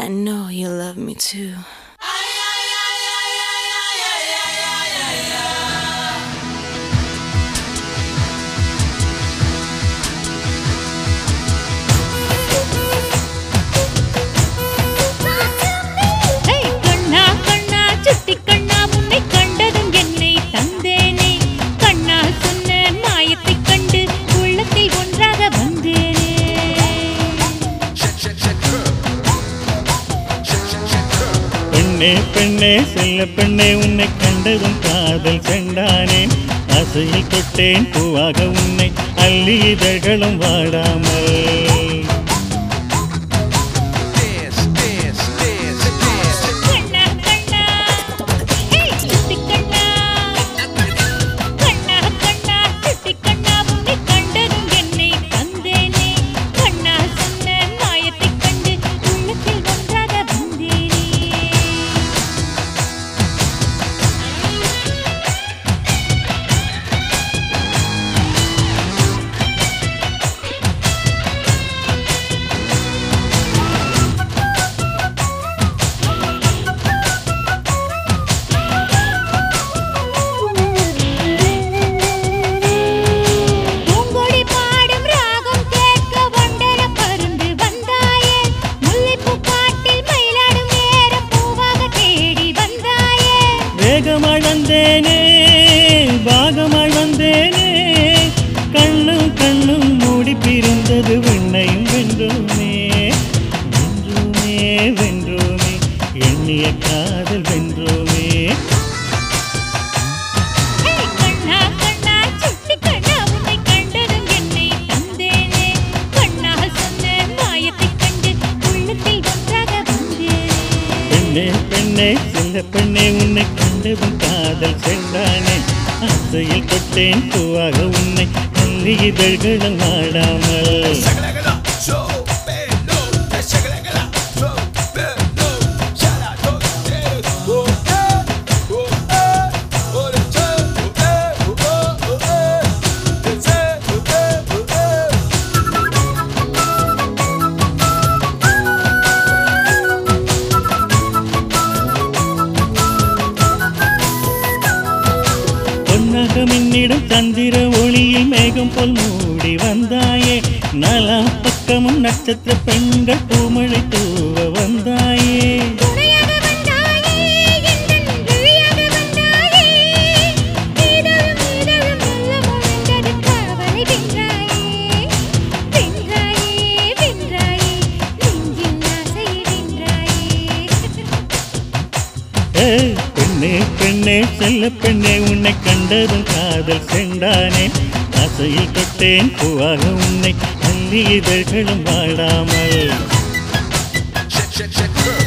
I know you love me too. ஹே கண்ணா கண்ணா சுட்டி கண்ணா உன்னை கண்டதும் என்னை தந்தேனே கண்ணா சொன்ன மாயத்தைக் கண்டு உள்ளத்தில் ஒன்றாக வந்தேனே பெண்ணே பெண்ணே செல்ல பெண்ணே உன்னை கண்டதும் காதல் சென்றானேன் ஆசையில் தொட்டேன் பூவாக உன்னை அள்ளி இதழ்களும் வாடாமல் கண்ணா கண்ணா ஹே சுட்டி கண்ணா கண்ணா கண்ணா சுட்டி கண்ணா உன்னை கண்டதும் என்னை தந்தேனே கண்ணா சொன்ன மாயத்தைக் கண்டு உள்ளத்தில் ஒன்றாக வந்தேனே பூங்கொடி பாடும் ராகம் கேட்க வண்டர பருந்து வந்தாயே முல்லைப்பூ காட்டில் மயிலாடும் நேரம் பூவாக தேடி வந்தாயே வேகமாய் வந்தேனே பாகமாய் வந்தேனே கண்ணும் கண்ணும் மூடி பிரிந்தது வெண்ணையும் வென்றோமே வென்றோமே வென்றோமே எண்ணிய காதல் வென்றோமே ஹே கண்ணா கண்ணா சுட்டி கண்ணா உன்னை கண்டதும் என்னை தந்தேனே கண்ணா சொன்ன மாயத்தைக் கண்டு உள்ளத்தில் ஒன்றாக வந்தேனே பெண்ணே பெண்ணே சில பெண்ணே உன்னை கண்டதும் காதல் சென்றானே ஆசையில் தொட்டேன் பூவாக உன்னை அள்ளி இதழ்களும் ஆடாமல் பொன்னாக மின்னிடம் சந்திர ஒளியில் மேகம் போல் மூடி வந்தாயே நலா பக்கமும் நட்சத்திர பெண்கள் பூமழை தூவ வந்தாயே துணையாக வந்தாயே எந்தன் விழியாக வந்தாயே இதழும் இதழும் மெல்ல முழந்தது காவலை வென்றாயே வென்றாயே வென்றாயே நெஞ்சின் ஆசையை வென்றாயே ஏ, பெண்ணே பெண்ணே செல்ல பெண்ணே உன்னை கண்டதும் காதல் சென்றானே ஆசையில் தொட்டேன் பூவாக உன்னை அள்ளி இதழ்களும் வாடாமல் Check, check, check, girl.